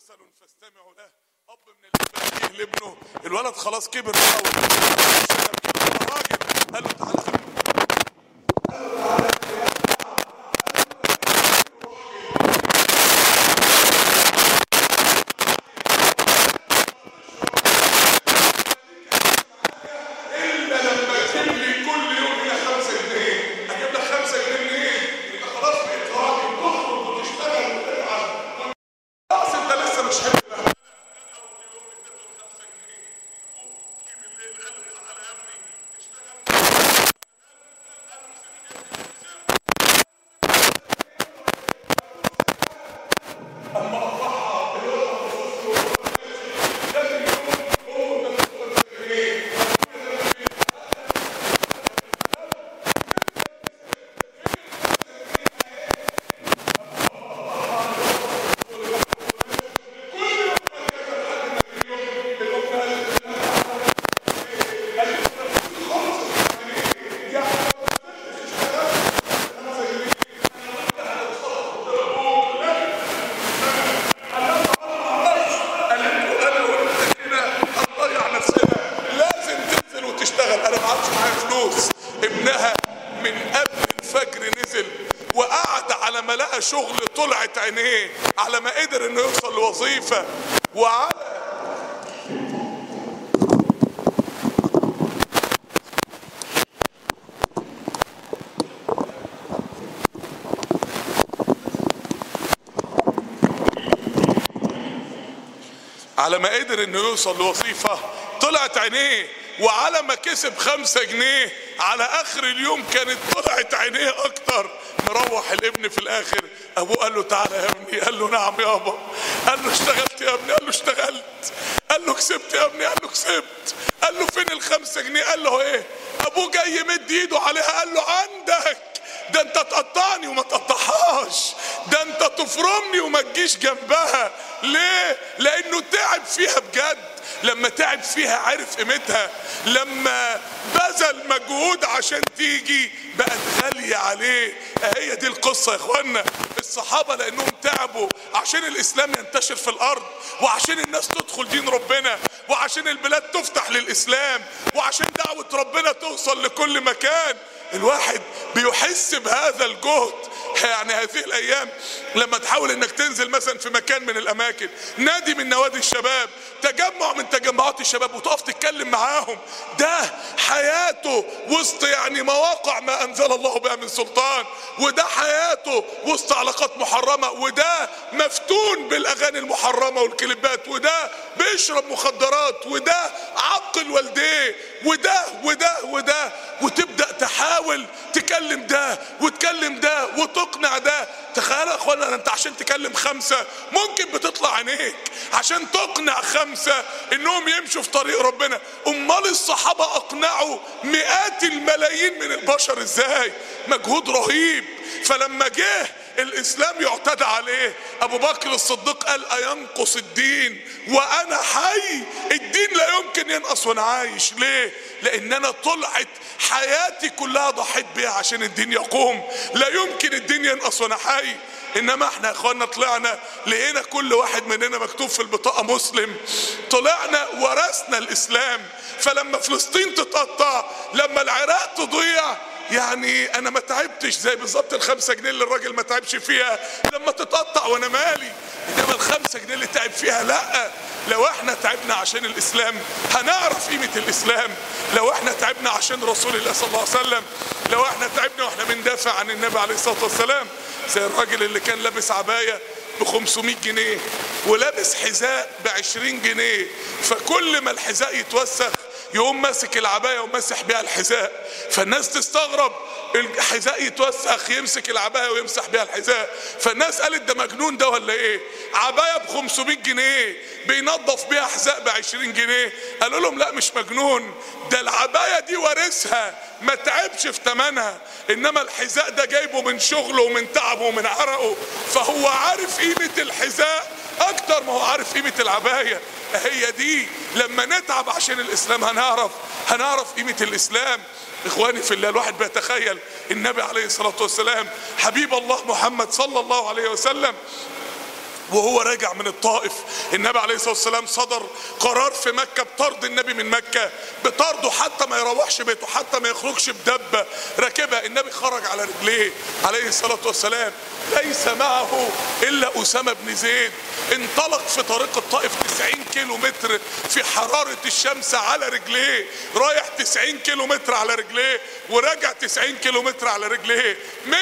مثل فاستمعوا له اب من الاباء جه لابنه الولد خلاص كبر بقى والشباب راجل قال له تعالى خليك الا لما تجيب لي كل يوم هنا 5 جنيه اجيب لك 5 جنيه منين؟ يبقى خلاص بقيت راجل تخرج وتشتغل وتتعب خلاص انت لسه مش حلو انا وانت كده هنضيع نفسنا لازم تنزل وتشتغل انا ما عادش معايا فلوس ابنها من قبل الفجر نزل وقعد على ما لقى شغل طلعت عينيه على ما قدر انه يوصل لوظيفه وعلى على ما قدر انه يوصل لوظيفة طلعت عينيه وعلى ما كسب خمسة جنيه على اخر اليوم كانت طلعت عينيه اكتر مروح الابن في الاخر ابوه قال له تعالى يا ابني قال له نعم يابا قال له اشتغلت يا ابني قال له اشتغلت قال له كسبت يا ابني قال له كسبت قال له فين الخمسة جنيه قال له ايه ابوه جاي يمد ايده عليها قال له عندك ده انت تقطعني وما تقطعهاش ده انت تفرمني وما تجيش جنبها ليه لانه تعب فيها بجد لما تعب فيها عرف قيمتها لما بذل مجهود عشان تيجي بقت غالية عليه هي دي القصة يا اخوانا الصحابة لانهم تعبوا عشان الاسلام ينتشر في الارض وعشان الناس تدخل دين ربنا وعشان البلاد تفتح للاسلام وعشان دعوة ربنا توصل لكل مكان الواحد بيحس بهذا الجهد يعني هذه الايام لما تحاول انك تنزل مثلا في مكان من الاماكن نادي من نوادي الشباب تجمع من تجمعات الشباب وتقف تتكلم معاهم ده حياته وسط يعني مواقع ما انزل الله بها من سلطان وده حياته وسط علاقات محرمه وده مفتون بالاغاني المحرمه والكليبات وده بيشرب مخدرات وده عقل والديه وده وده وده وتبدا تحاول تكلم ده وتكلم ده وتقنع ده تخيل يا اخوانا انت عشان تكلم خمسه ممكن بتطلع عينيك عشان تقنع خمسه انهم يمشوا في طريق ربنا امال الصحابه اقنعوا مئات الملايين من البشر ازاي مجهود رهيب فلما جه الاسلام يعتدى عليه ابو بكر الصديق قال اينقص الدين وانا حي الدين لا يمكن ينقص وانا عايش ليه لان انا طلعت حياتي كلها ضحيت بيها عشان الدين يقوم لا يمكن الدين ينقص وانا حي انما احنا يا اخوانا طلعنا لقينا كل واحد مننا مكتوب في البطاقه مسلم طلعنا ورثنا الاسلام فلما فلسطين تتقطع لما العراق تضيع يعني انا ما تعبتش زي بالظبط الخمسة جنيه اللي الراجل ما تعبش فيها لما تتقطع وانا مالي انما الخمسة جنيه اللي تعب فيها لا لو احنا تعبنا عشان الاسلام هنعرف قيمة الاسلام لو احنا تعبنا عشان رسول الله صلى الله عليه وسلم لو احنا تعبنا واحنا بندافع عن النبي عليه الصلاة والسلام زي الراجل اللي كان لابس عباية ب 500 جنيه ولابس حذاء ب 20 جنيه فكل ما الحذاء يتوسخ يقوم ماسك العبايه وماسح بيها الحذاء فالناس تستغرب الحذاء يتوسخ يمسك العبايه ويمسح بيها الحذاء فالناس قالت ده مجنون ده ولا ايه عبايه ب 500 جنيه بينظف بيها حذاء ب 20 جنيه قالوا لهم لا مش مجنون ده العبايه دي وارثها ما تعبش في ثمنها انما الحذاء ده جايبه من شغله ومن تعبه ومن عرقه فهو عارف قيمه الحذاء اكتر ما هو عارف قيمه العبايه هي دي لما نتعب عشان الاسلام هنعرف هنعرف قيمه الاسلام اخواني في الله الواحد بيتخيل النبي عليه الصلاه والسلام حبيب الله محمد صلى الله عليه وسلم وهو راجع من الطائف النبي عليه الصلاه والسلام صدر قرار في مكه بطرد النبي من مكه بطرده حتى ما يروحش بيته حتى ما يخرجش بدبه راكبها النبي خرج على رجليه عليه الصلاه والسلام ليس معه الا اسامه بن زيد انطلق في طريق الطائف 90 كيلو متر في حراره الشمس على رجليه رايح 90 كيلو متر على رجليه وراجع 90 كيلو متر على رجليه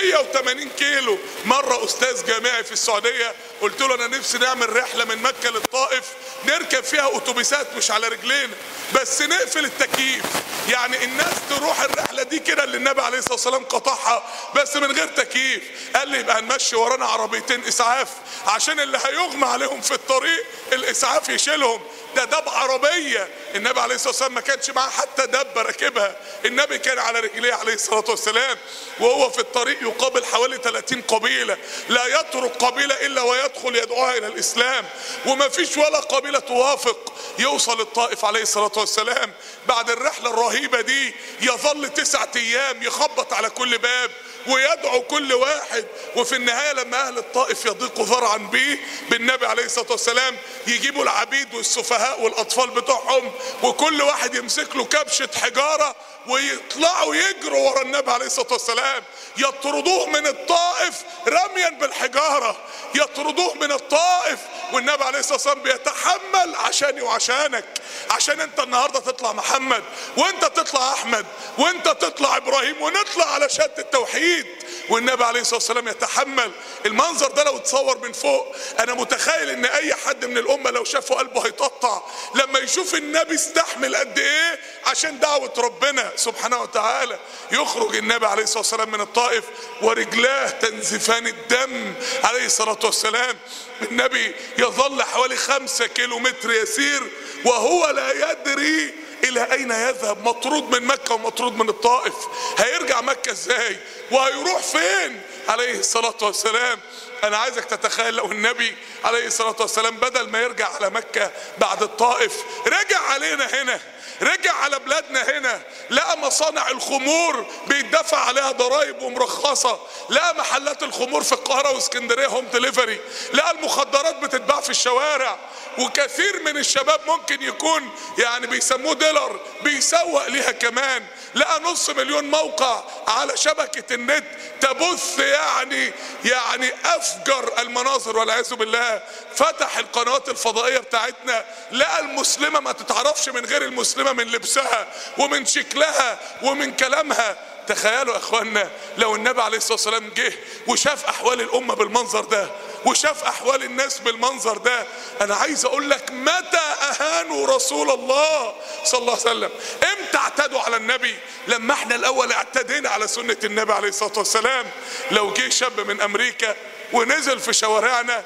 180 كيلو مره استاذ جامعي في السعوديه قلت له انا نفسي نعمل رحله من مكه للطائف نركب فيها اتوبيسات مش على رجلينا بس نقفل التكييف يعني الناس تروح الرحله دي كده اللي النبي عليه الصلاه والسلام قطعها بس من غير تكييف قال لي يبقى هنمشي ورانا عربيتين اسعاف عشان اللي هيغمى عليهم في الطريق الاسعاف يشيلهم ده ده بعربيه النبي عليه الصلاه والسلام ما كانش معاه حتى دبه راكبها النبي كان على رجليه عليه الصلاه والسلام وهو في الطريق يقابل حوالي 30 قبيله لا يترك قبيله الا ويدخل يدعوها الى الاسلام وما فيش ولا قبيله توافق يوصل الطائف عليه الصلاه والسلام بعد الرحله الرهيبه دي يظل تسعة ايام يخبط على كل باب ويدعو كل واحد وفي النهايه لما اهل الطائف يضيقوا ذرعا به بالنبي عليه الصلاه والسلام يجيبوا العبيد والسفهاء والاطفال بتوعهم وكل واحد يمسك له كبشه حجاره ويطلعوا يجروا ورا النبي عليه الصلاه والسلام يطردوه من الطائف رميا بالحجاره يطردوه من الطائف والنبي عليه الصلاه والسلام بيتحمل عشاني وعشانك عشان انت النهارده تطلع محمد وانت تطلع احمد وانت تطلع ابراهيم ونطلع على شهاده التوحيد والنبي عليه الصلاه والسلام يتحمل المنظر ده لو اتصور من فوق انا متخيل ان اي حد من الامه لو شافه قلبه هيتقطع لما يشوف النبي استحمل قد ايه عشان دعوه ربنا سبحانه وتعالى يخرج النبي عليه الصلاه والسلام من الطائف ورجلاه تنزفان الدم عليه الصلاه والسلام النبي يظل حوالي خمسة كيلو متر يسير وهو لا يدري الى اين يذهب مطرود من مكة ومطرود من الطائف هيرجع مكة ازاي وهيروح فين عليه الصلاة والسلام انا عايزك تتخيل لو النبي عليه الصلاة والسلام بدل ما يرجع على مكة بعد الطائف رجع علينا هنا رجع على بلادنا هنا لقى مصانع الخمور بيدفع عليها ضرائب ومرخصة لقى محلات الخمور في القاهرة واسكندرية هوم ديليفري لقى المخدرات بتتباع في الشوارع وكثير من الشباب ممكن يكون يعني بيسموه ديلر بيسوق ليها كمان لقى نص مليون موقع على شبكة النت تبث يعني يعني افجر المناظر والعياذ بالله فتح القنوات الفضائية بتاعتنا لقى المسلمة ما تتعرفش من غير المسلمة من لبسها ومن شكلها ومن كلامها تخيلوا يا اخوانا لو النبي عليه الصلاه والسلام جه وشاف احوال الامه بالمنظر ده وشاف احوال الناس بالمنظر ده انا عايز اقول لك متى اهانوا رسول الله صلى الله عليه وسلم امتى اعتدوا على النبي لما احنا الاول اعتدينا على سنه النبي عليه الصلاه والسلام لو جه شاب من امريكا ونزل في شوارعنا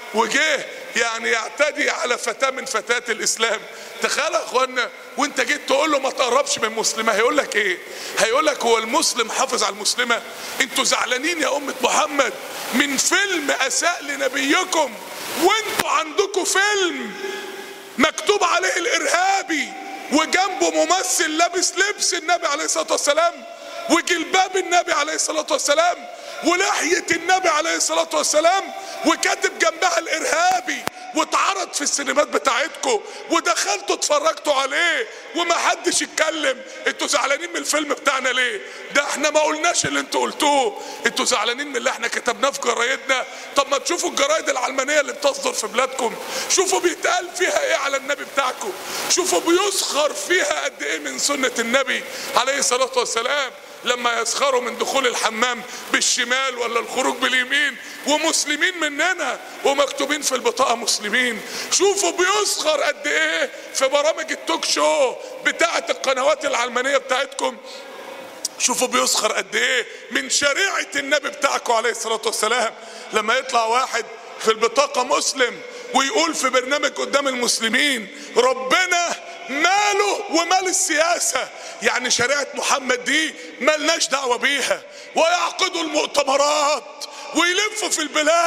وجه يعني يعتدي على فتاة من فتاة الإسلام تخيل يا أخوانا وأنت جيت تقول له ما تقربش من مسلمة هيقول لك إيه؟ هيقول لك هو المسلم حافظ على المسلمة؟ أنتوا زعلانين يا أمة محمد من فيلم أساء لنبيكم وأنتوا عندكم فيلم مكتوب عليه الإرهابي وجنبه ممثل لابس لبس النبي عليه الصلاة والسلام وجلباب النبي عليه الصلاة والسلام ولحية النبي عليه الصلاة والسلام وكاتب جنبها الارهابي واتعرض في السينمات بتاعتكم ودخلتوا اتفرجتوا عليه وما حدش اتكلم انتوا زعلانين من الفيلم بتاعنا ليه ده احنا ما قلناش اللي انتوا قلتوه انتوا زعلانين من اللي احنا كتبناه في جرايدنا طب ما تشوفوا الجرايد العلمانيه اللي بتصدر في بلادكم شوفوا بيتقال فيها ايه على النبي بتاعكم شوفوا بيسخر فيها قد ايه من سنه النبي عليه الصلاه والسلام لما يسخروا من دخول الحمام بالشمال ولا الخروج باليمين ومسلمين مننا ومكتوبين في البطاقة مسلمين شوفوا بيسخر قد ايه في برامج التوك شو بتاعة القنوات العلمانية بتاعتكم شوفوا بيسخر قد ايه من شريعة النبي بتاعكم عليه الصلاة والسلام لما يطلع واحد في البطاقة مسلم ويقول في برنامج قدام المسلمين ربنا ماله ومال السياسة يعني شريعة محمد دي ملناش دعوة بيها ويعقدوا المؤتمرات ويلفوا في البلاد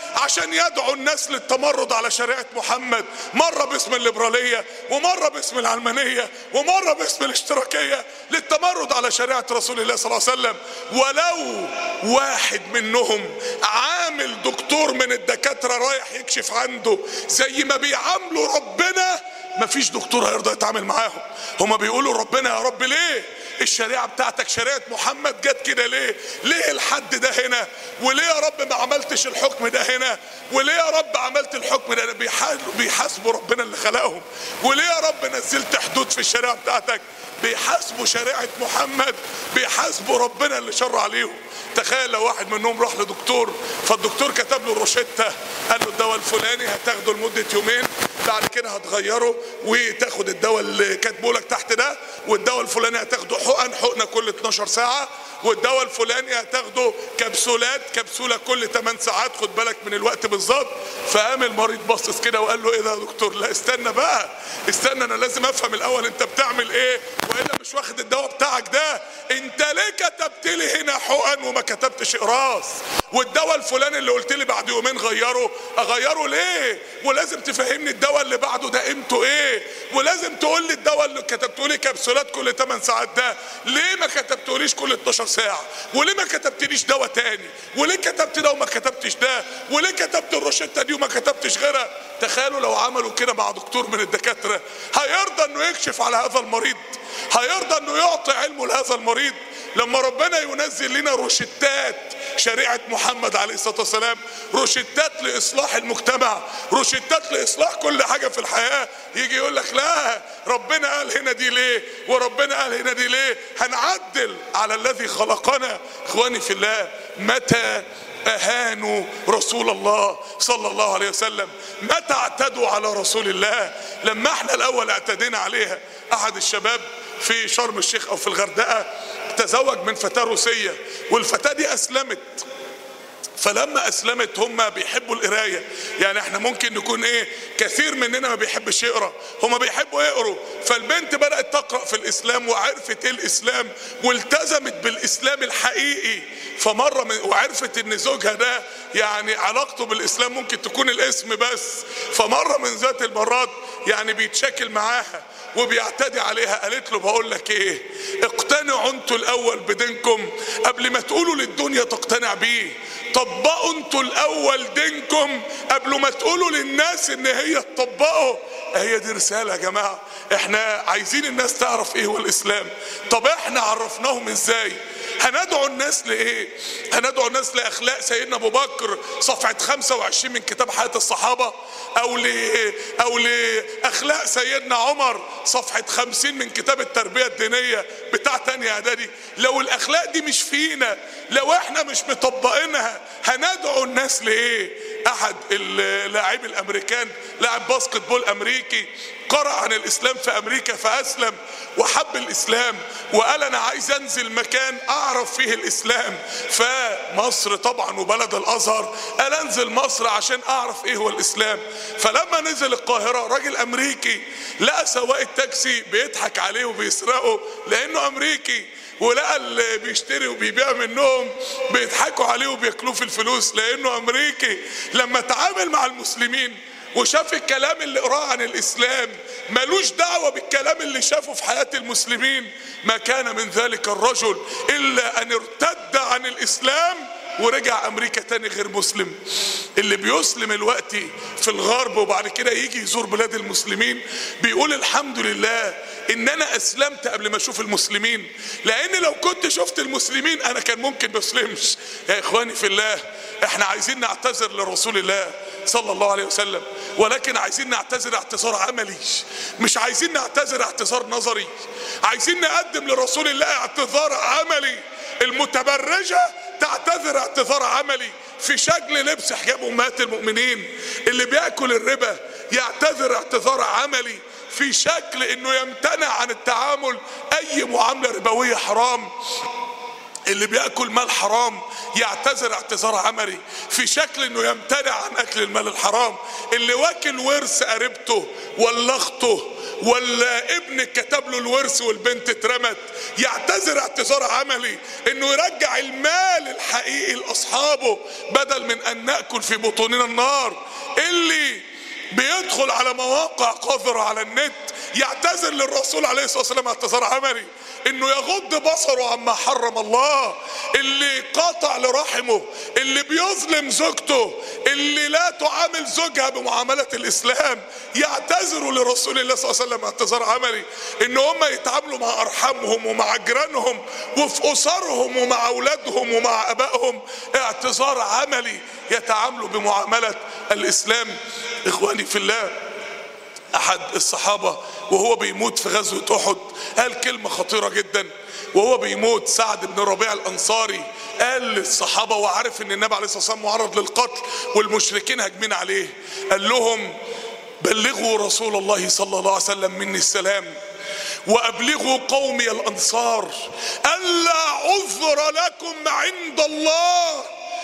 عشان يدعو الناس للتمرد على شريعة محمد مرة باسم الليبرالية ومرة باسم العلمانية ومرة باسم الاشتراكية للتمرد على شريعة رسول الله صلى الله عليه وسلم ولو واحد منهم عامل دكتور من الدكاترة رايح يكشف عنده زي ما بيعاملوا ربنا مفيش دكتور هيرضى يتعامل معاهم هما بيقولوا ربنا يا رب ليه الشريعة بتاعتك شريعة محمد جت كده ليه ليه الحد ده هنا وليه يا رب ما عملتش الحكم ده هنا وليه يا رب عملت الحكم ده بيحاسبوا بيحاسبوا ربنا اللي خلقهم وليه يا رب نزلت حدود في الشريعة بتاعتك بيحاسبوا شريعة محمد بيحاسبوا ربنا اللي شرع عليهم تخيل لو واحد منهم راح لدكتور فالدكتور كتب له الروشتة قال له الدواء الفلاني هتاخده لمدة يومين بعد كده هتغيره وتاخد الدواء اللي كاتبه لك تحت ده والدواء الفلاني هتاخده حقن حقنه كل 12 ساعه والدواء الفلاني هتاخده كبسولات كبسوله كل 8 ساعات خد بالك من الوقت بالظبط فقام المريض باصص كده وقال له ايه ده يا دكتور لا استنى بقى استنى انا لازم افهم الاول انت بتعمل ايه والا مش واخد الدواء بتاعك ده انت ليه كتبت لي هنا حقن وما كتبتش اقراص والدواء الفلاني اللي قلت لي بعد يومين غيره اغيره ليه ولازم تفهمني الدواء اللي بعده ده قيمته ايه ولازم تقول لي الدواء اللي كتبته لي كبسولات كل 8 ساعات ده ليه ما كتبتوليش كل 12 ساعه وليه ما كتبتليش دواء تاني وليه كتبت ده وما كتبتش ده وليه كتبت الروشته دي وما كتبتش غيرها تخيلوا لو عملوا كده مع دكتور من الدكاتره هيرضى انه يكشف على هذا المريض هيرضى انه يعطي علمه لهذا المريض لما ربنا ينزل لنا روشتات شريعة محمد عليه الصلاة والسلام روشتات لإصلاح المجتمع روشتات لإصلاح كل حاجة في الحياة يجي يقول لك لا ربنا قال هنا دي ليه وربنا قال هنا دي ليه هنعدل على الذي خلقنا إخواني في الله متى أهانوا رسول الله صلى الله عليه وسلم متى اعتدوا على رسول الله لما احنا الأول اعتدينا عليها أحد الشباب في شرم الشيخ أو في الغردقة تزوج من فتاة روسية والفتاة دي أسلمت فلما اسلمت هم بيحبوا القرايه يعني احنا ممكن نكون ايه كثير مننا ما بيحبش يقرا هم بيحبوا يقروا فالبنت بدات تقرا في الاسلام وعرفت ايه الاسلام والتزمت بالاسلام الحقيقي فمره من وعرفت ان زوجها ده يعني علاقته بالاسلام ممكن تكون الاسم بس فمره من ذات المرات يعني بيتشاكل معاها وبيعتدي عليها قالت له بقول لك ايه اقتنعوا انتوا الاول بدينكم قبل ما تقولوا للدنيا تقتنع بيه طبقوا انتوا الاول دينكم قبل ما تقولوا للناس ان هي تطبقوا هي دي رسالة يا جماعة احنا عايزين الناس تعرف ايه هو الاسلام طب احنا عرفناهم ازاي هندعو الناس لايه هندعو الناس لاخلاق سيدنا ابو بكر صفحة 25 من كتاب حياة الصحابة او ل او لاخلاق سيدنا عمر صفحة 50 من كتاب التربية الدينية بتاع تاني اعدادي لو الاخلاق دي مش فينا لو احنا مش مطبقينها هندعو الناس لايه احد اللاعبي الامريكان لاعب باسكت بول امريكي قرأ عن الاسلام في امريكا فاسلم وحب الاسلام وقال انا عايز انزل مكان اعرف فيه الاسلام فمصر طبعا وبلد الازهر قال انزل مصر عشان اعرف ايه هو الاسلام فلما نزل القاهرة راجل امريكي لقى سواق التاكسي بيضحك عليه وبيسرقه لانه امريكي ولقى اللي بيشتري وبيبيع منهم بيضحكوا عليه وبياكلوه في الفلوس لانه امريكي لما تعامل مع المسلمين وشاف الكلام اللي قراه عن الاسلام ملوش دعوه بالكلام اللي شافه في حياه المسلمين ما كان من ذلك الرجل الا ان ارتد عن الاسلام ورجع امريكا تاني غير مسلم اللي بيسلم الوقت في الغرب وبعد كده يجي يزور بلاد المسلمين بيقول الحمد لله ان انا اسلمت قبل ما اشوف المسلمين لان لو كنت شفت المسلمين انا كان ممكن ما اسلمش يا اخواني في الله احنا عايزين نعتذر لرسول الله صلى الله عليه وسلم ولكن عايزين نعتذر اعتذار عملي مش عايزين نعتذر اعتذار نظري عايزين نقدم لرسول الله اعتذار عملي المتبرجه تعتذر اعتذار عملي في شكل لبس حجاب امهات المؤمنين اللي بياكل الربا يعتذر اعتذار عملي في شكل انه يمتنع عن التعامل اي معامله ربويه حرام اللي بياكل مال حرام يعتذر اعتذار عملي في شكل انه يمتنع عن اكل المال الحرام اللي واكل ورث قريبته ولا اخته ولا ابن كتب له الورث والبنت اترمت يعتذر اعتذار عملي انه يرجع المال الحقيقي لاصحابه بدل من ان ناكل في بطوننا النار اللي بيدخل على مواقع قذرة على النت يعتذر للرسول عليه الصلاة والسلام اعتذار عملي انه يغض بصره عما حرم الله اللي قاطع لرحمه اللي بيظلم زوجته اللي لا تعامل زوجها بمعاملة الاسلام يعتذروا لرسول الله صلى الله عليه وسلم اعتذار عملي ان هم يتعاملوا مع ارحامهم ومع جيرانهم وفي اسرهم ومع اولادهم ومع ابائهم اعتذار عملي يتعاملوا بمعاملة الاسلام اخواني في الله احد الصحابة وهو بيموت في غزوة احد قال كلمة خطيرة جدا وهو بيموت سعد بن ربيع الانصاري قال للصحابة وعارف ان النبي عليه الصلاة والسلام معرض للقتل والمشركين هاجمين عليه قال لهم بلغوا رسول الله صلى الله عليه وسلم مني السلام وابلغوا قومي الانصار الا عذر لكم عند الله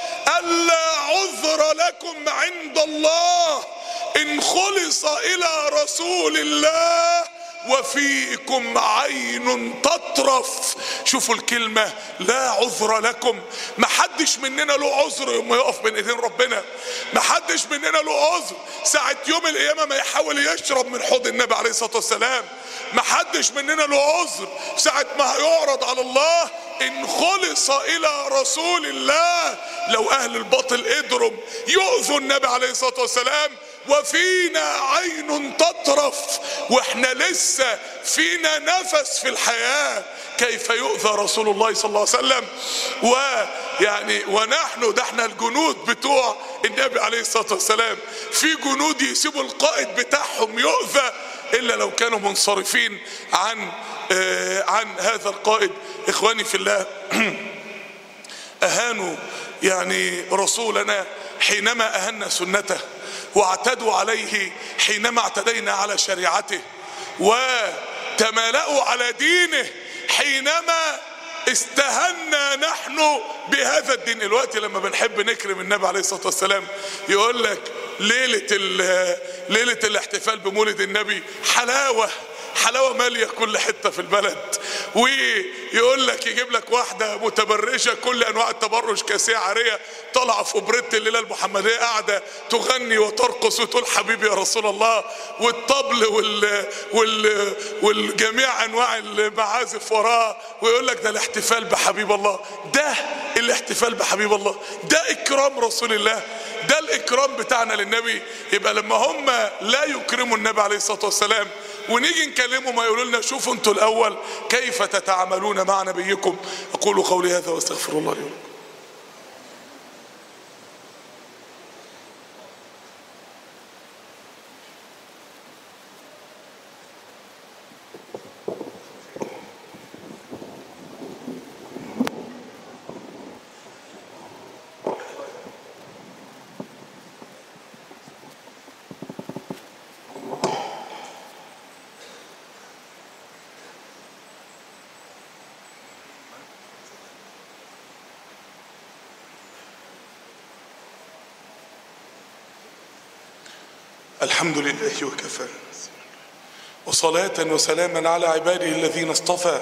الا عذر لكم عند الله ان خلص الى رسول الله وفيكم عين تطرف شوفوا الكلمة لا عذر لكم ما حدش مننا له عذر يوم يقف بين ايدين ربنا ما حدش مننا له عذر ساعة يوم القيامة ما يحاول يشرب من حوض النبي عليه الصلاة والسلام ما حدش مننا له عذر ساعة ما هيعرض على الله ان خلص الى رسول الله لو اهل الباطل قدروا يؤذوا النبي عليه الصلاة والسلام وفينا عين تطرف واحنا لسه فينا نفس في الحياة كيف يؤذى رسول الله صلى الله عليه وسلم ويعني ونحن ده احنا الجنود بتوع النبي عليه الصلاة والسلام في جنود يسيبوا القائد بتاعهم يؤذى الا لو كانوا منصرفين عن آه عن هذا القائد اخواني في الله اهانوا يعني رسولنا حينما اهنا سنته واعتدوا عليه حينما اعتدينا على شريعته وتمالأوا على دينه حينما استهنا نحن بهذا الدين الوقت لما بنحب نكرم النبي عليه الصلاة والسلام يقول لك ليلة ليلة الاحتفال بمولد النبي حلاوة حلاوه ماليه كل حته في البلد ويقول لك يجيب لك واحده متبرجه كل انواع التبرج كاسيه عاريه طالعه في بريت الليله المحمديه قاعده تغني وترقص وتقول حبيبي يا رسول الله والطبل وال وال والجميع انواع المعازف وراها ويقول لك ده الاحتفال بحبيب الله ده الاحتفال بحبيب الله ده اكرام رسول الله ده الاكرام بتاعنا للنبي يبقى لما هم لا يكرموا النبي عليه الصلاه والسلام ونيجي نكلمه ما يقولوا لنا شوفوا انتوا الاول كيف تتعاملون مع نبيكم اقول قولي هذا واستغفر الله لي ولكم الحمد لله وكفى وصلاة وسلاما على عباده الذين اصطفى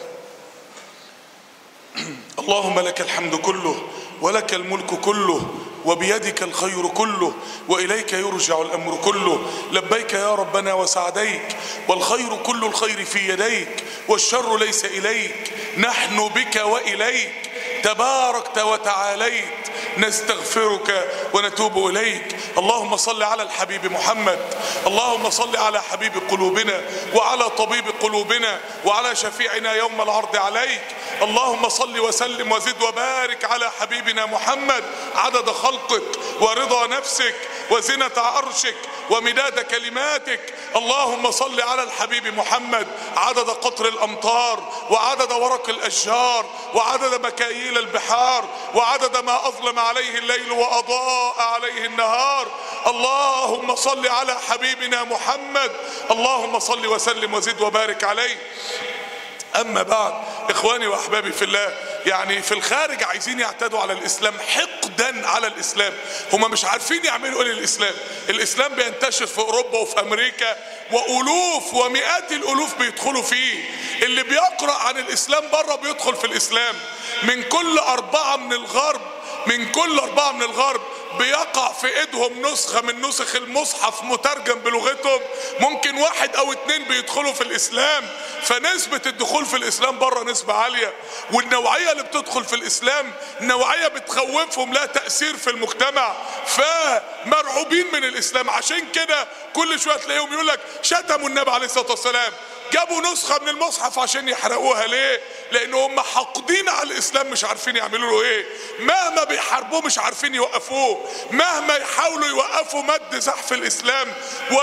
اللهم لك الحمد كله ولك الملك كله وبيدك الخير كله واليك يرجع الامر كله لبيك يا ربنا وسعديك والخير كل الخير في يديك والشر ليس اليك نحن بك واليك تباركت وتعاليت نستغفرك ونتوب اليك اللهم صل على الحبيب محمد اللهم صل على حبيب قلوبنا وعلى طبيب قلوبنا وعلى شفيعنا يوم العرض عليك اللهم صل وسلم وزد وبارك على حبيبنا محمد عدد خلقك ورضا نفسك وزنة عرشك ومداد كلماتك اللهم صل على الحبيب محمد عدد قطر الامطار وعدد ورق الاشجار وعدد مكاييل البحار وعدد ما اظلم عليه الليل واضاء عليه النهار اللهم صل على حبيبنا محمد اللهم صل وسلم وزد وبارك عليه اما بعد اخواني واحبابي في الله يعني في الخارج عايزين يعتدوا على الاسلام حقدا على الاسلام هم مش عارفين يعملوا ايه للاسلام الاسلام بينتشر في اوروبا وفي امريكا والوف ومئات الالوف بيدخلوا فيه اللي بيقرا عن الاسلام بره بيدخل في الاسلام من كل اربعه من الغرب من كل اربعه من الغرب بيقع في ايدهم نسخة من نسخ المصحف مترجم بلغتهم ممكن واحد او اتنين بيدخلوا في الاسلام فنسبة الدخول في الاسلام بره نسبة عالية والنوعية اللي بتدخل في الاسلام نوعية بتخوفهم لا تأثير في المجتمع فمرعوبين من الاسلام عشان كده كل شوية تلاقيهم يقول لك شتموا النبي عليه الصلاة والسلام جابوا نسخة من المصحف عشان يحرقوها ليه لان هم حاقدين على الاسلام مش عارفين يعملوا له ايه مهما بيحاربوه مش عارفين يوقفوه مهما يحاولوا يوقفوا مد زحف الاسلام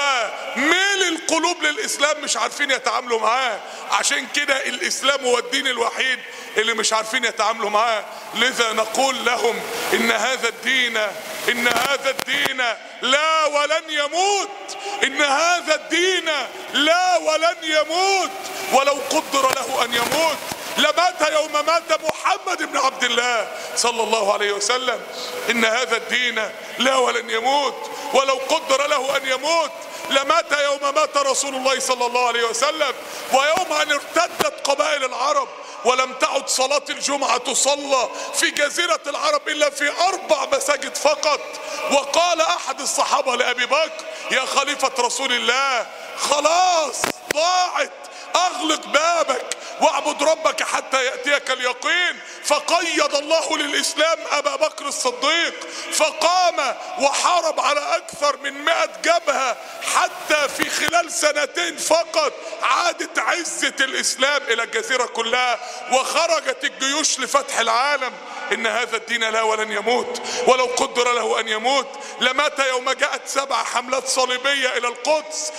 وميل القلوب للاسلام مش عارفين يتعاملوا معاه عشان كده الاسلام هو الدين الوحيد اللي مش عارفين يتعاملوا معاه لذا نقول لهم ان هذا الدين ان هذا الدين لا ولن يموت ان هذا الدين لا ولن يموت ولو قدر له ان يموت لمات يوم مات محمد بن عبد الله صلى الله عليه وسلم ان هذا الدين لا ولن يموت ولو قدر له ان يموت لمات يوم مات رسول الله صلى الله عليه وسلم ويوم ان ارتدت قبائل العرب ولم تعد صلاة الجمعة تصلى في جزيرة العرب إلا في أربع مساجد فقط وقال أحد الصحابة لأبي بكر يا خليفة رسول الله خلاص ضاعت أغلق بابك واعبد ربك حتى يأتيك اليقين فقيد الله للإسلام أبا بكر الصديق فقام وحارب على أكثر من مئة جبهة حتى في خلال سنتين فقط عادت عزة الإسلام إلى الجزيرة كلها وخرجت الجيوش لفتح العالم إن هذا الدين لا ولن يموت ولو قدر له أن يموت لمات يوم جاءت سبع حملات صليبية إلى القدس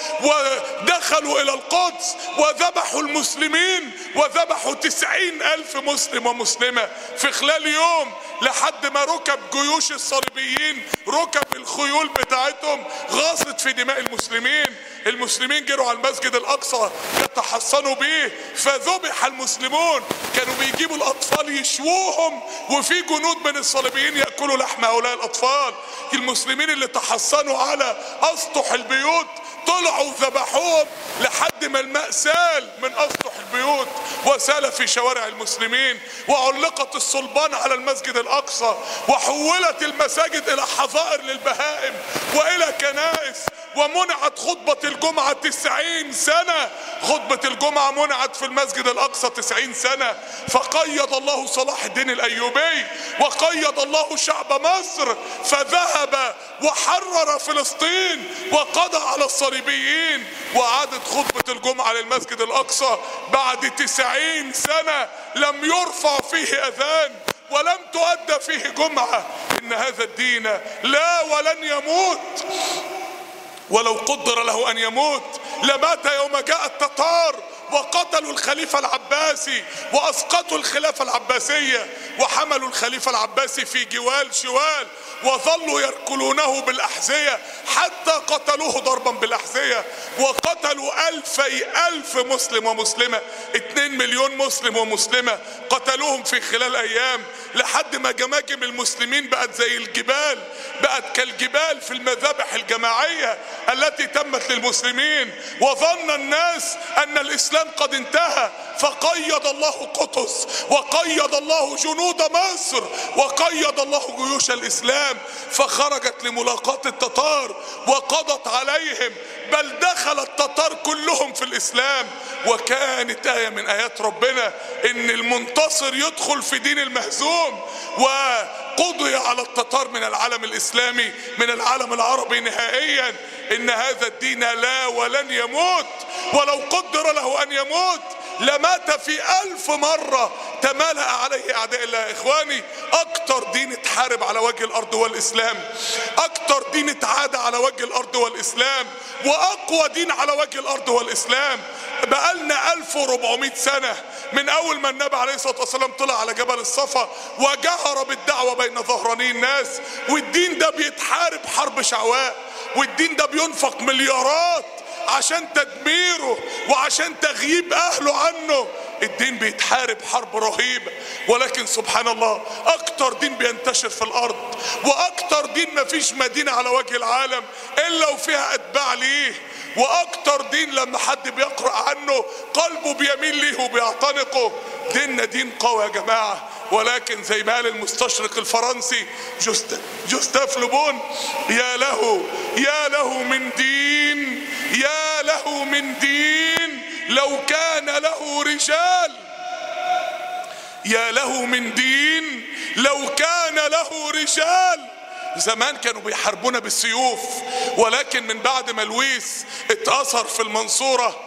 ودخلوا إلى القدس وذبحوا المسلمين وذبحوا تسعين ألف مسلم ومسلمة في خلال يوم لحد ما ركب جيوش الصليبيين ركب الخيول بتاعتهم غاصت في دماء المسلمين المسلمين جروا على المسجد الاقصى يتحصنوا به فذبح المسلمون كانوا بيجيبوا الاطفال يشووهم وفي جنود من الصليبيين ياكلوا لحم هؤلاء الاطفال المسلمين اللي تحصنوا على اسطح البيوت طلعوا ذبحوهم لحد ما الماء سال من اسطح البيوت وسال في شوارع المسلمين وعلقت الصلبان على المسجد الاقصى وحولت المساجد الى حظائر للبهائم والى كنائس ومنعت خطبة الجمعة تسعين سنة خطبة الجمعة منعت في المسجد الأقصى تسعين سنة فقيد الله صلاح الدين الأيوبي وقيد الله شعب مصر فذهب وحرر فلسطين وقضى على الصليبيين وعادت خطبة الجمعة للمسجد الأقصى بعد تسعين سنة لم يرفع فيه أذان ولم تؤدى فيه جمعة إن هذا الدين لا ولن يموت ولو قدر له ان يموت لمات يوم جاء التتار وقتلوا الخليفة العباسي واسقطوا الخلافة العباسية وحملوا الخليفة العباسي في جوال شوال وظلوا يركلونه بالاحذية حتى قتلوه ضربا بالاحذية وقتلوا الفي الف مسلم ومسلمة اتنين مليون مسلم ومسلمة قتلوهم في خلال ايام لحد ما جماجم المسلمين بقت زي الجبال بقت كالجبال في المذابح الجماعية التي تمت للمسلمين وظن الناس ان الاسلام قد انتهى فقيد الله قطز وقيد الله جنود مصر وقيد الله جيوش الاسلام فخرجت لملاقاة التتار وقضت عليهم بل دخل التتار كلهم في الاسلام وكانت آية من آيات ربنا إن المنتصر يدخل في دين المهزوم وقضي على التتار من العالم الإسلامي من العالم العربي نهائيا إن هذا الدين لا ولن يموت ولو قدر له أن يموت لمات في ألف مرة تمالأ عليه أعداء الله يا إخواني أكتر دين اتحارب على وجه الأرض هو الإسلام أكتر دين اتعادى على وجه الأرض هو الإسلام وأقوى دين على وجه الأرض هو الإسلام بقالنا 1400 سنة من أول ما النبي عليه الصلاة والسلام طلع على جبل الصفا وجهر بالدعوة بين ظهراني الناس والدين ده بيتحارب حرب شعواء والدين ده بينفق مليارات عشان تدميره وعشان تغييب اهله عنه الدين بيتحارب حرب رهيبة ولكن سبحان الله اكتر دين بينتشر في الارض واكتر دين مفيش مدينة على وجه العالم الا وفيها اتباع ليه واكتر دين لما حد بيقرأ عنه قلبه بيميل ليه وبيعتنقه ديننا دين قوي يا جماعة ولكن زي ما قال المستشرق الفرنسي جوست جوستاف لوبون يا له يا له من دين يا له من دين لو كان له رجال يا له من دين لو كان له رجال زمان كانوا بيحاربونا بالسيوف ولكن من بعد ما لويس اتأثر في المنصورة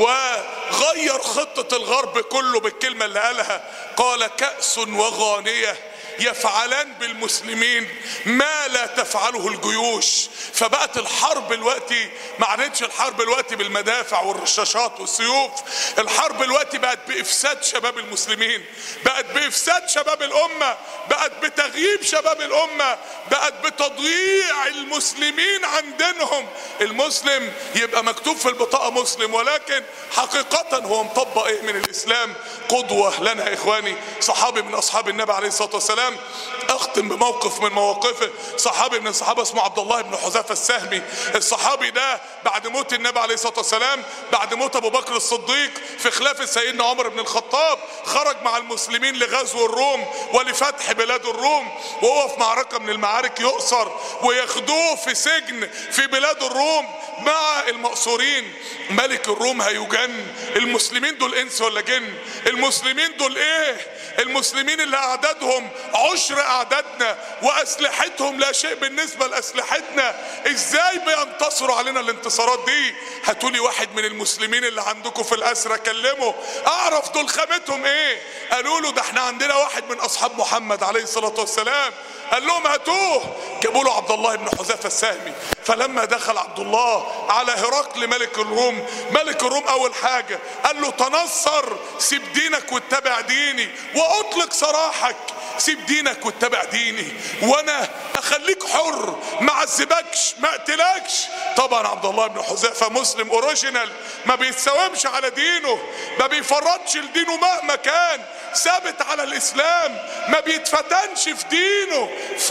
وغير خطة الغرب كله بالكلمة اللي قالها قال كأس وغانية يفعلان بالمسلمين ما لا تفعله الجيوش فبقت الحرب دلوقتي ما عادتش الحرب دلوقتي بالمدافع والرشاشات والسيوف الحرب دلوقتي بقت بافساد شباب المسلمين بقت بافساد شباب الامه بقت بتغييب شباب الامه بقت بتضييع المسلمين عن دينهم المسلم يبقى مكتوب في البطاقه مسلم ولكن حقيقه هو مطبق ايه من الاسلام قدوه لنا يا اخواني صحابي من اصحاب النبي عليه الصلاه والسلام اختم بموقف من مواقفه صحابي من الصحابه اسمه عبد الله بن حذافه السهمي الصحابي ده بعد موت النبي عليه الصلاه والسلام بعد موت ابو بكر الصديق في خلافه سيدنا عمر بن الخطاب خرج مع المسلمين لغزو الروم ولفتح بلاد الروم وهو في معركه من المعارك يؤسر وياخدوه في سجن في بلاد الروم مع المأسورين ملك الروم هيجن المسلمين دول انس ولا جن المسلمين دول ايه المسلمين اللي اعدادهم عشر اعدادنا واسلحتهم لا شيء بالنسبه لاسلحتنا ازاي بينتصروا علينا الانتصارات دي هاتولي واحد من المسلمين اللي عندكم في الاسرى كلمه اعرف دول خامتهم ايه قالوا له ده احنا عندنا واحد من اصحاب محمد عليه الصلاه والسلام قال لهم هاتوه جابوا له عبد الله بن حذافه السهمي فلما دخل عبد الله على هرقل ملك الروم ملك الروم اول حاجه قال له تنصر سيب دينك واتبع ديني واطلق سراحك سيب دينك واتبع ديني وانا اخليك حر ما عذبكش ما اقتلكش طبعا عبد الله بن حذافه مسلم اوريجينال ما بيتساومش على دينه ما بيفرطش لدينه مهما كان ثابت على الاسلام ما بيتفتنش في دينه ف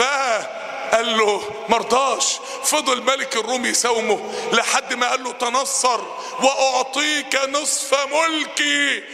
قال له مرضاش فضل ملك الروم يساومه لحد ما قال له تنصر واعطيك نصف ملكي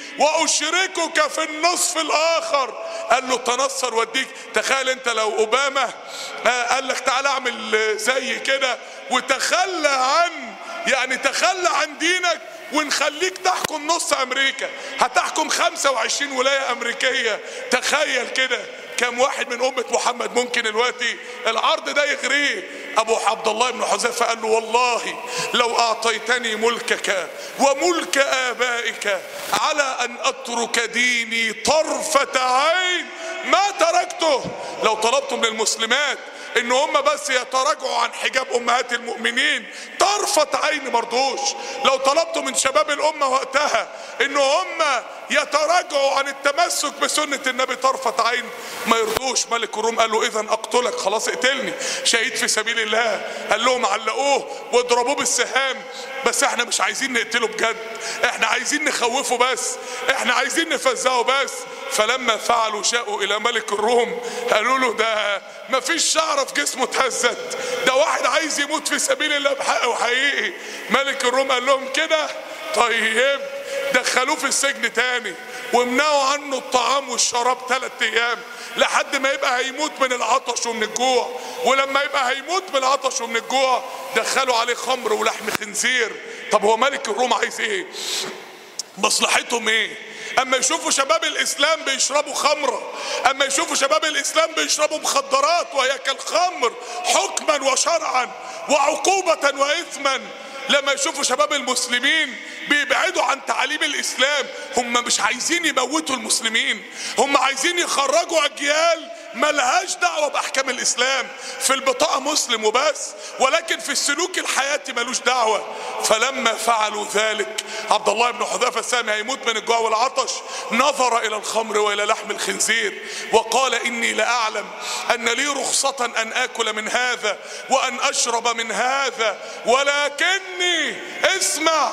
واشركك في النصف الاخر قال له تنصر واديك تخيل انت لو اوباما قال لك تعالى اعمل زي كده وتخلى عن يعني تخلى عن دينك ونخليك تحكم نص امريكا هتحكم 25 ولايه امريكيه تخيل كده كم واحد من أمة محمد ممكن دلوقتي العرض ده يغريه أبو عبد الله بن حذافة قال له والله لو أعطيتني ملكك وملك آبائك على أن أترك ديني طرفة عين ما تركته لو طلبت من المسلمات ان هم بس يتراجعوا عن حجاب امهات المؤمنين طرفة عين مرضوش لو طلبت من شباب الامة وقتها ان هم يتراجعوا عن التمسك بسنة النبي طرفة عين ما يرضوش ملك الروم قال له اذا اقتلك خلاص اقتلني شهيد في سبيل الله قال لهم علقوه واضربوه بالسهام بس احنا مش عايزين نقتله بجد احنا عايزين نخوفه بس احنا عايزين نفزعه بس فلما فعلوا شاءوا الى ملك الروم قالوا له ده ما فيش شعره في جسمه اتهزت ده واحد عايز يموت في سبيل الله بحق وحقيقي ملك الروم قال لهم كده طيب دخلوه في السجن تاني ومنعوا عنه الطعام والشراب ثلاث ايام لحد ما يبقى هيموت من العطش ومن الجوع ولما يبقى هيموت من العطش ومن الجوع دخلوا عليه خمر ولحم خنزير طب هو ملك الروم عايز ايه مصلحتهم ايه اما يشوفوا شباب الاسلام بيشربوا خمره اما يشوفوا شباب الاسلام بيشربوا مخدرات وهي كالخمر حكما وشرعا وعقوبه واثما لما يشوفوا شباب المسلمين بيبعدوا عن تعاليم الاسلام هم مش عايزين يموتوا المسلمين هم عايزين يخرجوا اجيال ملهاش دعوة بأحكام الإسلام في البطاقة مسلم وبس ولكن في السلوك الحياتي ملوش دعوة فلما فعلوا ذلك عبد الله بن حذافة السامي هيموت من الجوع والعطش نظر إلى الخمر وإلى لحم الخنزير وقال إني لأعلم أن لي رخصة أن آكل من هذا وأن أشرب من هذا ولكني اسمع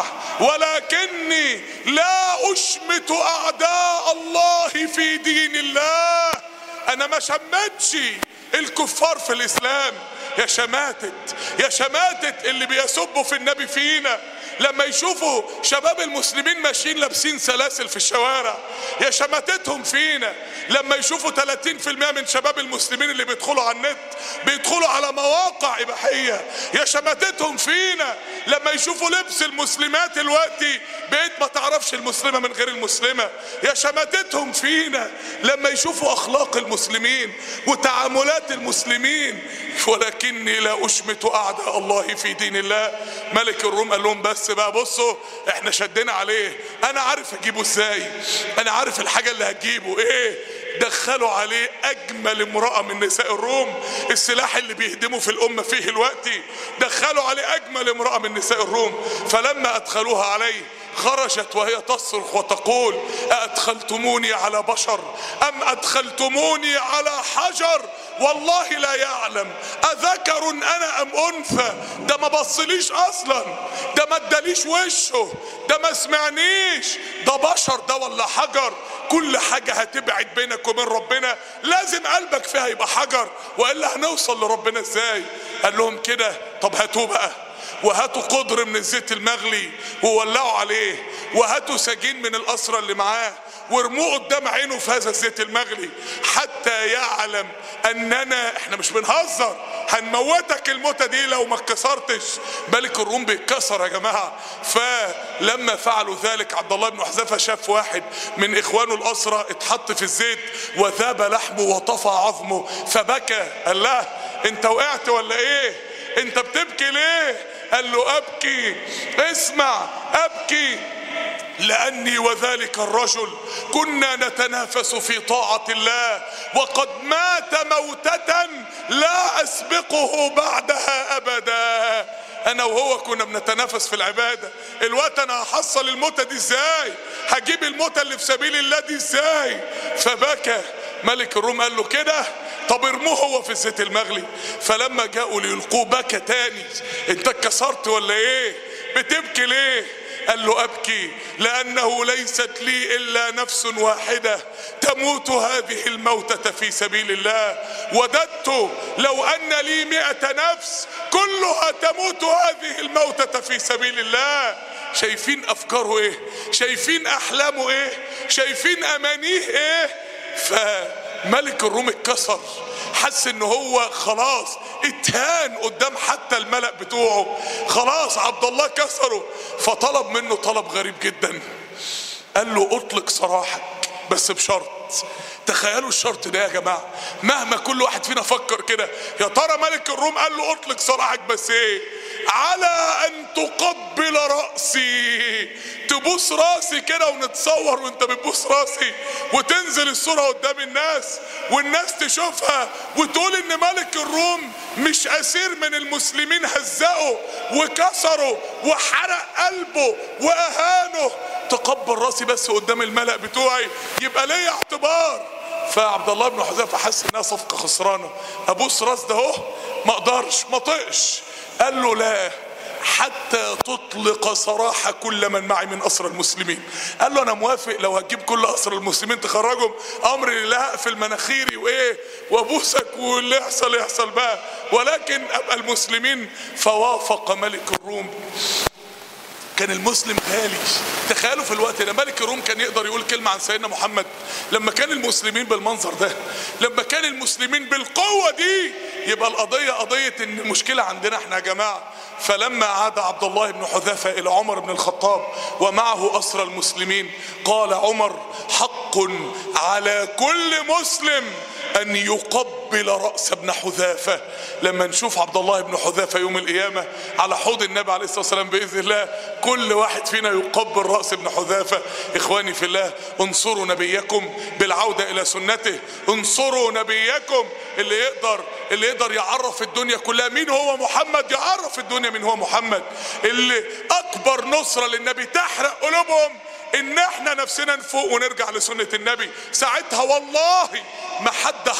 ولكني لا اشمت اعداء الله في دين الله انا ما شمتش الكفار في الاسلام يا شماتت يا شماتت اللي بيسبوا في النبي فينا لما يشوفوا شباب المسلمين ماشيين لابسين سلاسل في الشوارع يا شماتتهم فينا لما يشوفوا 30% من شباب المسلمين اللي بيدخلوا على النت بيدخلوا على مواقع اباحيه يا شماتتهم فينا لما يشوفوا لبس المسلمات دلوقتي بقيت ما تعرفش المسلمه من غير المسلمه يا شماتتهم فينا لما يشوفوا اخلاق المسلمين وتعاملات المسلمين ولكني لا اشمت اعداء الله في دين الله ملك الروم قال لهم بس بقى بصوا احنا شدنا عليه انا عارف اجيبه ازاي انا عارف الحاجه اللي هتجيبه ايه دخلوا عليه اجمل امراه من نساء الروم السلاح اللي بيهدموا في الامه فيه الوقت دخلوا عليه اجمل امراه من نساء الروم فلما ادخلوها عليه خرجت وهي تصرخ وتقول أدخلتموني على بشر أم أدخلتموني على حجر والله لا يعلم أذكر أنا أم أنثى ده ما بصليش أصلا ده ما اداليش وشه ده ما سمعنيش ده بشر ده ولا حجر كل حاجة هتبعد بينك وبين ربنا لازم قلبك فيها يبقى حجر وإلا هنوصل لربنا ازاي قال لهم كده طب هاتوه بقى وهاتوا قدر من الزيت المغلي وولعوا عليه وهاتوا سجين من الأسرة اللي معاه وارموه قدام عينه في هذا الزيت المغلي حتى يعلم اننا احنا مش بنهزر هنموتك الموتة دي لو ما اتكسرتش ملك الروم بيتكسر يا جماعة فلما فعلوا ذلك عبد الله بن حذافة شاف واحد من اخوانه الاسرة اتحط في الزيت وذاب لحمه وطفى عظمه فبكى قال له انت وقعت ولا ايه انت بتبكي ليه قال له ابكي اسمع ابكي لاني وذلك الرجل كنا نتنافس في طاعه الله وقد مات موته لا اسبقه بعدها ابدا انا وهو كنا بنتنافس في العباده الوقت انا هحصل الموتة دي ازاي هجيب الموتة اللي في سبيل الله دي ازاي فبكى ملك الروم قال له كده طب ارموه هو في الزيت المغلي فلما جاءوا ليلقوه بكى تاني انت اتكسرت ولا ايه بتبكي ليه قال له ابكي لانه ليست لي الا نفس واحده تموت هذه الموتة في سبيل الله وددت لو ان لي مئة نفس كلها تموت هذه الموتة في سبيل الله شايفين افكاره ايه شايفين احلامه ايه شايفين امانيه ايه فملك الروم اتكسر حس ان هو خلاص اتهان قدام حتى الملأ بتوعه خلاص عبد الله كسره فطلب منه طلب غريب جدا قال له اطلق سراحك بس بشرط تخيلوا الشرط ده يا جماعة مهما كل واحد فينا فكر كده يا ترى ملك الروم قال له اطلق سراحك بس ايه على ان تقبل رأسي تبوس راسي كده ونتصور وانت بتبوس راسي وتنزل الصورة قدام الناس والناس تشوفها وتقول ان ملك الروم مش اسير من المسلمين هزقه وكسره وحرق قلبه واهانه تقبل راسي بس قدام الملأ بتوعي يبقى ليا اعتبار فعبد الله بن حذافه حس انها صفقه خسرانه ابوس راس ده اهو ما اقدرش ما طقش قال له لا حتى تطلق سراح كل من معي من اسرى المسلمين قال له انا موافق لو هتجيب كل اسرى المسلمين تخرجهم امر لله اقفل مناخيري وايه وابوسك واللي يحصل يحصل بقى ولكن ابقى المسلمين فوافق ملك الروم كان المسلم غالي تخيلوا في الوقت ده ملك الروم كان يقدر يقول كلمة عن سيدنا محمد لما كان المسلمين بالمنظر ده لما كان المسلمين بالقوة دي يبقى القضية قضية ان المشكلة عندنا احنا يا جماعة فلما عاد عبد الله بن حذافة الى عمر بن الخطاب ومعه اسرى المسلمين قال عمر حق على كل مسلم ان يقبل راس ابن حذافه لما نشوف عبد الله بن حذافه يوم القيامه على حوض النبي عليه الصلاه والسلام باذن الله كل واحد فينا يقبل راس ابن حذافه اخواني في الله انصروا نبيكم بالعوده الى سنته انصروا نبيكم اللي يقدر اللي يقدر يعرف الدنيا كلها مين هو محمد يعرف الدنيا مين هو محمد اللي اكبر نصره للنبي تحرق قلوبهم ان احنا نفسنا نفوق ونرجع لسنة النبي ساعتها والله ما حد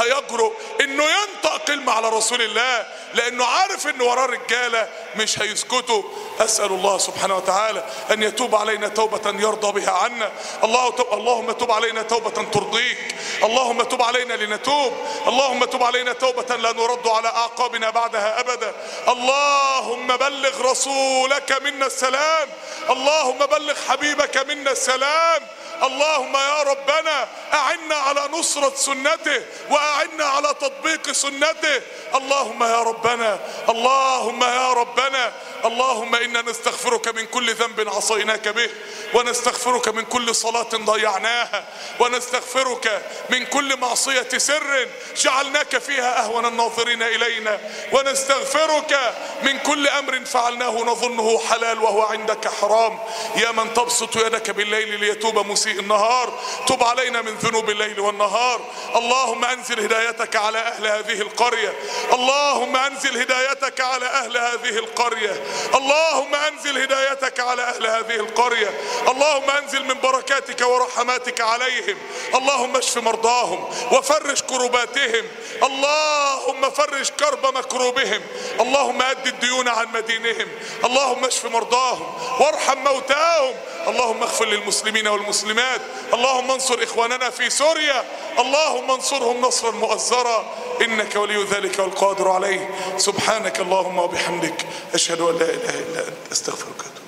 هيجرؤ انه ينطق كلمة على رسول الله لانه عارف ان وراه رجالة مش هيسكتوا اسأل الله سبحانه وتعالى ان يتوب علينا توبة يرضى بها عنا الله تب اللهم تب علينا توبة ترضيك اللهم تب علينا لنتوب اللهم تب علينا توبة لا نرد على اعقابنا بعدها ابدا اللهم بلغ رسولك منا السلام اللهم بلغ حبيبك منا السلام اللهم يا ربنا أعنا على نصرة سنته وأعنا على تطبيق سنته اللهم يا ربنا اللهم يا ربنا اللهم إنا نستغفرك من كل ذنب عصيناك به ونستغفرك من كل صلاة ضيعناها ونستغفرك من كل معصية سر جعلناك فيها أهون الناظرين إلينا ونستغفرك من كل أمر فعلناه نظنه حلال وهو عندك حرام يا من تبسط يدك بالليل ليتوب مسيء النهار تب علينا من ذنوب الليل والنهار اللهم أنزل هدايتك على أهل هذه القرية اللهم أنزل هدايتك على أهل هذه القرية اللهم أنزل هدايتك على أهل هذه القرية اللهم أنزل من بركاتك ورحماتك عليهم اللهم اشف مرضاهم وفرج كرباتهم اللهم فرج كرب مكروبهم اللهم أد الديون عن مدينهم اللهم اشف مرضاهم وارحم موتاهم اللهم اغفر للمسلمين والمسلمات اللهم انصر إخواننا في سوريا اللهم انصرهم نصرا مؤزرا إنك ولي ذلك والقادر عليه سبحانك اللهم وبحمدك أشهد أن لا إله إلا أنت أستغفرك